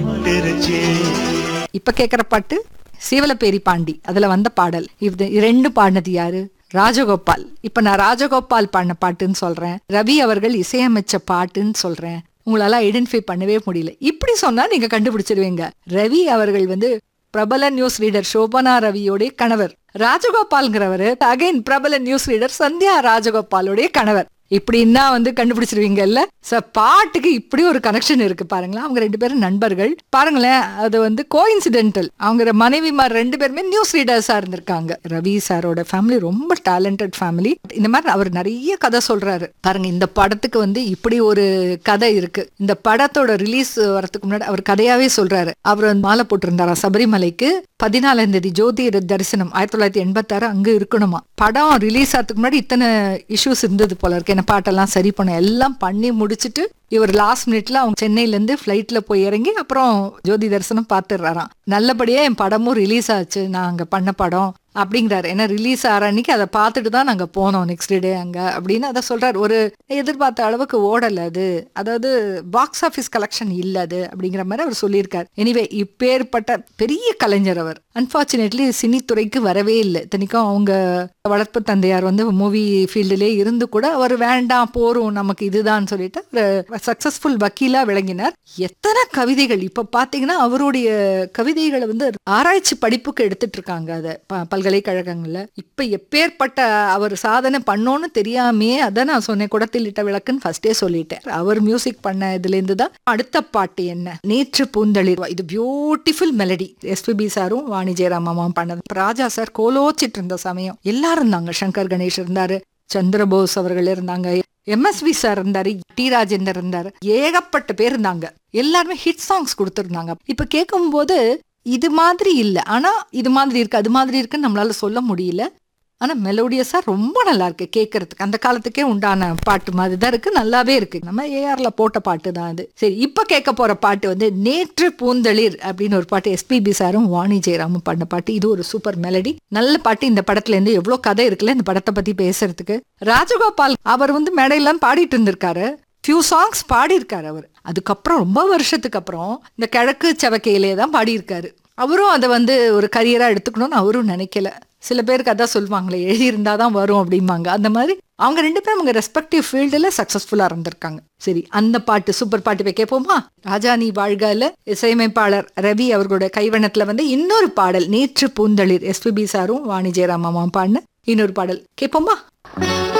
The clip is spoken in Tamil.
இப்ப கேக்குற பாட்டு சீவலப்பேரி பாண்டி அதுல வந்த பாடல் இது ரெண்டு பாடினது யாரு ராஜகோபால் இப்ப நான் ராஜகோபால் பாடின பாட்டுன்னு சொல்றேன் ரவி அவர்கள் இசையமைச்ச பாட்டுன்னு சொல்றேன் உங்களால ஐடென்டிஃபை பண்ணவே முடியல இப்படி சொன்னா நீங்க கண்டுபிடிச்சிருவீங்க ரவி அவர்கள் வந்து பிரபல நியூஸ் ரீடர் சோபனா ரவியோடைய கணவர் ராஜகோபால்ங்கிறவர் அகைன் பிரபல நியூஸ் ரீடர் சந்தியா ராஜகோபாலோடைய கணவர் இப்படின்னா வந்து கண்டுபிடிச்சிருவீங்கல்ல ச பாட்டுக்கு இப்படி ஒரு கனெக்ஷன் இருக்கு பாருங்களேன் அவங்க ரெண்டு பேரும் நண்பர்கள் பாருங்களேன் அது வந்து கோயின்சிடென்டல் அவங்க மனைவிமார் ரெண்டு பேருமே நியூஸ் ரீடர்ஸா இருந்திருக்காங்க ரவி சாரோட ஃபேமிலி ரொம்ப டேலண்டட் ஃபேமிலி இந்த மாதிரி அவர் நிறைய கதை சொல்றாரு பாருங்க இந்த படத்துக்கு வந்து இப்படி ஒரு கதை இருக்கு இந்த படத்தோட ரிலீஸ் வரதுக்கு முன்னாடி அவர் கதையாவே சொல்றாரு அவர் வந்து மாலை போட்டிருந்தாரா சபரிமலைக்கு பதினாலாம் தேதி ஜோதி தரிசனம் ஆயிரத்தி தொள்ளாயிரத்தி எண்பத்தாறு அங்க இருக்கணுமா படம் ரிலீஸ் ஆகிறதுக்கு முன்னாடி இத்தனை இஷ்யூஸ் இருந்தது போல இருக்கு என்ன பாட்டெல்லாம் சரி பண்ண எல்லாம் பண்ணி முடிச்சிட்டு இவர் லாஸ்ட் மினிட்ல அவங்க சென்னையில இருந்து ஃபிளைட்ல போய் இறங்கி அப்புறம் ஜோதி தரிசனம் பார்த்துடுறாராம் நல்லபடியா என் படமும் ரிலீஸ் ஆச்சு நான் அங்க பண்ண படம் அப்படிங்கிறாரு ஏன்னா ரிலீஸ் ஆகிற அன்னைக்கு அதை பார்த்துட்டு தான் நாங்க போனோம் நெக்ஸ்ட் டே அங்க அப்படின்னு அதை சொல்றாரு ஒரு எதிர்பார்த்த அளவுக்கு ஓடல அது அதாவது பாக்ஸ் ஆஃபீஸ் கலெக்ஷன் இல்ல அது அப்படிங்கிற மாதிரி அவர் சொல்லியிருக்காரு எனிவே இப்பேற்பட்ட பெரிய கலைஞர் அவர் அன்பார்ச்சுனேட்லி சினித்துறைக்கு வரவே இல்லை இத்தனைக்கும் அவங்க வளர்ப்பு தந்தையார் வந்து மூவி ஃபீல்டுலே இருந்து கூட அவர் வேண்டாம் போரும் நமக்கு இதுதான் சொல்லிட்டு ஒரு சக்சஸ்ஃபுல் வக்கீலா விளங்கினார் எத்தனை கவிதைகள் இப்ப பாத்தீங்கன்னா அவருடைய கவிதைகளை வந்து ஆராய்ச்சி படிப்புக்கு எடுத்துட்டு இருக்காங்க அதை ப- பல்கலைக்கழகங்கள்ல இப்ப எப்பேற்பட்ட அவர் சாதனை பண்ணோன்னு தெரியாமே அதான் நான் சொன்னேன் குடத்தில் இட்ட விளக்குன்னு ஃபர்ஸ்டே சொல்லிட்டேன் அவர் மியூசிக் பண்ண இதுல இருந்து தான் அடுத்த பாட்டு என்ன நேற்று பூந்தளிர் இது பியூட்டிஃபுல் மெலடி எஸ்பிபி சாரும் வாணி ஜெயராம் மாமாவும் பண்ணது ராஜா சார் கோலோச்சிட்டு இருந்த சமயம் எல்லாரும் இருந்தாங்க சங்கர் கணேஷ் இருந்தாரு சந்திரபோஸ் அவர்கள் இருந்தாங்க எம்எஸ்வி சார் இருந்தாரு டி ராஜேந்தர் இருந்தாரு ஏகப்பட்ட பேர் இருந்தாங்க எல்லாருமே ஹிட் சாங்ஸ் கொடுத்துருந்தாங்க இப்ப கேட்கும்போது இது மாதிரி இல்ல ஆனா இது மாதிரி இருக்கு அது மாதிரி இருக்குன்னு நம்மளால சொல்ல முடியல ஆனா மெலோடியஸா ரொம்ப நல்லா இருக்கு கேட்கறதுக்கு அந்த காலத்துக்கே உண்டான பாட்டு மாதிரி தான் இருக்கு நல்லாவே இருக்கு நம்ம ஏஆர்ல போட்ட பாட்டு தான் அது சரி இப்ப கேட்க போற பாட்டு வந்து நேற்று பூந்தளிர் அப்படின்னு ஒரு பாட்டு எஸ்பிபி சாரும் வாணி ஜெயராமும் பண்ண பாட்டு இது ஒரு சூப்பர் மெலடி நல்ல பாட்டு இந்த படத்துல இருந்து எவ்வளவு கதை இருக்குல்ல இந்த படத்தை பத்தி பேசுறதுக்கு ராஜகோபால் அவர் வந்து மேடையெல்லாம் பாடிட்டு இருந்திருக்காரு ஃபியூ சாங்ஸ் பாடியிருக்காரு அவர் அதுக்கப்புறம் ரொம்ப வருஷத்துக்கு அப்புறம் இந்த கிழக்கு செவக்கையிலே தான் பாடியிருக்காரு அவரும் அதை வந்து ஒரு கரியரா எடுத்துக்கணும்னு அவரும் நினைக்கல சில பேருக்கு அதான் சொல்லுவாங்களே எழுதியிருந்தா தான் வரும் அப்படிம்பாங்க அந்த மாதிரி அவங்க ரெண்டு பேரும் அவங்க ரெஸ்பெக்டிவ் ஃபீல்டில் சக்ஸஸ்ஃபுல்லாக இருந்திருக்காங்க சரி அந்த பாட்டு சூப்பர் பாட்டு போய் கேட்போமா ராஜா நீ வாழ்கால இசையமைப்பாளர் ரவி அவர்களோட கைவண்ணத்துல வந்து இன்னொரு பாடல் நேற்று பூந்தளிர் எஸ்பிபி சாரும் வாணி ஜெயராம் மாமாவும் பாடின இன்னொரு பாடல் கேட்போமா